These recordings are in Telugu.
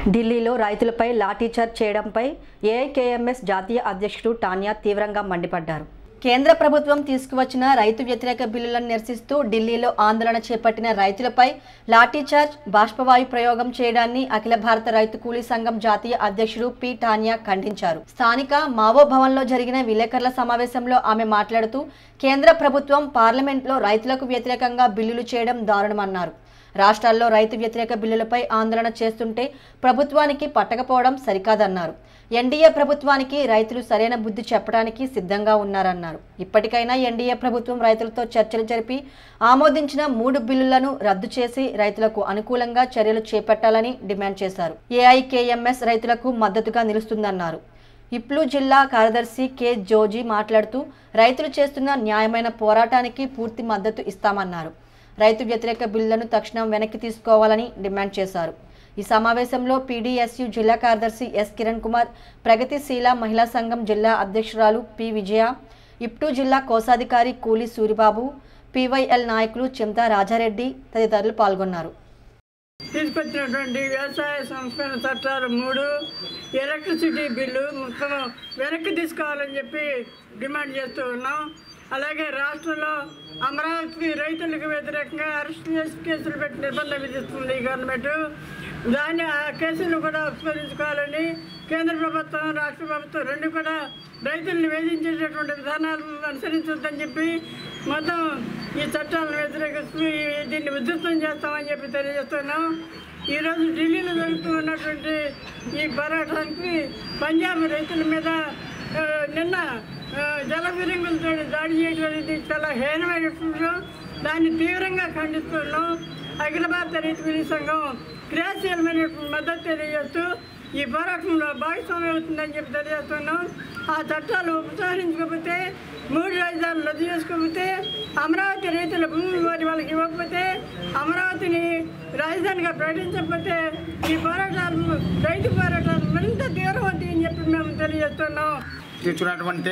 ఢిల్లీలో రైతులపై లాఠీచార్జ్ చేయడంపై ఏఐకేఎంఎస్ జాతీయ అధ్యక్షుడు టానియా తీవ్రంగా మండిపడ్డారు కేంద్ర ప్రభుత్వం తీసుకువచ్చిన రైతు వ్యతిరేక బిల్లులను నిరసిస్తూ ఢిల్లీలో ఆందోళన చేపట్టిన రైతులపై లాఠీచార్జ్ బాష్పవాయు ప్రయోగం చేయడాన్ని అఖిల భారత రైతు కూలీ సంఘం జాతీయ అధ్యక్షుడు పి టానియా ఖండించారు స్థానిక మావో భవన్లో జరిగిన విలేకరుల సమావేశంలో ఆమె మాట్లాడుతూ కేంద్ర ప్రభుత్వం పార్లమెంట్లో రైతులకు వ్యతిరేకంగా బిల్లులు చేయడం దారుణమన్నారు రాష్ట్రాల్లో రైతు వ్యతిరేక బిల్లులపై ఆందోళన చేస్తుంటే ప్రభుత్వానికి పట్టకపోవడం సరికాదన్నారు ఎన్డీఏ ప్రభుత్వానికి రైతులు సరైన బుద్ధి చెప్పడానికి సిద్ధంగా ఉన్నారన్నారు ఇప్పటికైనా ఎన్డీఏ ప్రభుత్వం రైతులతో చర్చలు జరిపి ఆమోదించిన మూడు బిల్లులను రద్దు చేసి రైతులకు అనుకూలంగా చర్యలు చేపట్టాలని డిమాండ్ చేశారు ఏఐకేఎంఎస్ రైతులకు మద్దతుగా నిలుస్తుందన్నారు ఇప్లు జిల్లా కార్యదర్శి కె జోజీ మాట్లాడుతూ రైతులు చేస్తున్న న్యాయమైన పోరాటానికి పూర్తి మద్దతు ఇస్తామన్నారు రైతు వ్యతిరేక బిల్లులను తక్షణం వెనక్కి తీసుకోవాలని డిమాండ్ చేశారు ఈ సమావేశంలో పీడీఎస్యు జిల్లా కార్యదర్శి ఎస్ కిరణ్ కుమార్ ప్రగతిశీల మహిళా సంఘం జిల్లా అధ్యక్షురాలు పి విజయ ఇప్టు జిల్లా కోశాధికారి కూలి సూరిబాబు పీవైఎల్ నాయకులు చింతా రాజారెడ్డి తదితరులు పాల్గొన్నారు తీసుకొచ్చినటువంటి వ్యవసాయ సంస్కరణ చట్టాలు మూడు ఎలక్ట్రిసిటీ బిల్లు మొత్తం వెనక్కి తీసుకోవాలని చెప్పి డిమాండ్ చేస్తూ ఉన్నాం అలాగే రాష్ట్రంలో అమరావతి రైతులకు వ్యతిరేకంగా అరెస్ట్ చేసి కేసులు పెట్టి నిర్బంధం విధిస్తుంది ఈ గవర్నమెంట్ దాన్ని ఆ కేసులు కూడా ఉపసంహరించుకోవాలని కేంద్ర ప్రభుత్వం రాష్ట్ర ప్రభుత్వం రెండు కూడా రైతులను వేధించేటటువంటి విధానాలను అనుసరించొద్దని చెప్పి మొత్తం ఈ చట్టాలను వ్యతిరేకిస్తూ ఈ- దీన్ని ఉధృతం చేస్తామని చెప్పి తెలియజేస్తున్నాం ఈరోజు ఢిల్లీలో జరుగుతూ ఉన్నటువంటి ఈ పోరాటానికి పంజాబ్ రైతుల మీద ఆ, నిన్న ఆ, జల ఫిరింగులతో దాడి చేయడం అనేది చాలా హీనమైన విషయం దాన్ని తీవ్రంగా ఖండిస్తున్నాం అఖిల భారత రైతు కూలీ సంఘం క్రియాశీలమైన మద్దతు తెలియజేస్తూ ఈ పోరాటంలో భాగస్వామ్యం అవుతుందని చెప్పి తెలియజేస్తున్నాం ఆ చట్టాలు ఉపసంహరించకపోతే మూడు రాజధానులు రద్దు చేసుకోకపోతే అమరావతి రైతుల భూములు వారి వాళ్ళకి ఇవ్వకపోతే అమరావతిని రాజధానిగా ప్రకటించకపోతే ఈ పోరాటాలు రైతు పోరాటాలు మరింత తీవ్రమవుతాయని చెప్పి మేము తెలియజేస్తున్నాం తీసుకున్నటువంటి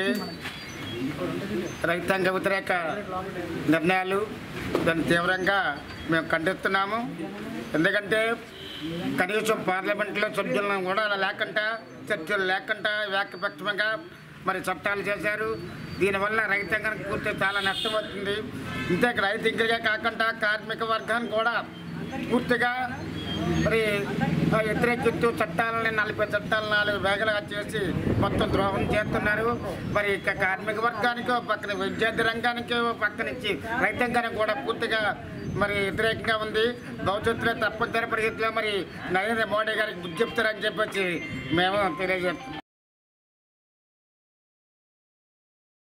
రైతాంగ వ్యతిరేక నిర్ణయాలు దాన్ని తీవ్రంగా మేము ఖండిస్తున్నాము ఎందుకంటే కనీసం పార్లమెంట్లో సభ్యులను కూడా లేకుండా చర్చలు లేకుండా వ్యాఖ్యపక్షంగా మరి చట్టాలు చేశారు దీనివల్ల రైతాంగానికి పూర్తి చాలా నష్టం అవుతుంది ఇంతే రైతులకే కాకుండా కార్మిక వర్గానికి కూడా పూర్తిగా మరి ఆ వ్యతిరేకిస్తూ చట్టాలని నలభై చట్టాలు నాలుగు వేగలుగా చేసి మొత్తం ద్రోహం చేస్తున్నారు మరి ఇక కార్మిక వర్గానికి ఓ పక్కన విద్యార్థి రంగానికి ఓ పక్కన ఇచ్చి రైతాంగానికి కూడా పూర్తిగా మరి వ్యతిరేకంగా ఉంది భవిష్యత్తులో తప్పనిసరి పరిస్థితుల్లో మరి నరేంద్ర మోడీ గారికి బుద్ధి చెప్తారని చెప్పొచ్చి మేము తెలియజేస్తున్నాం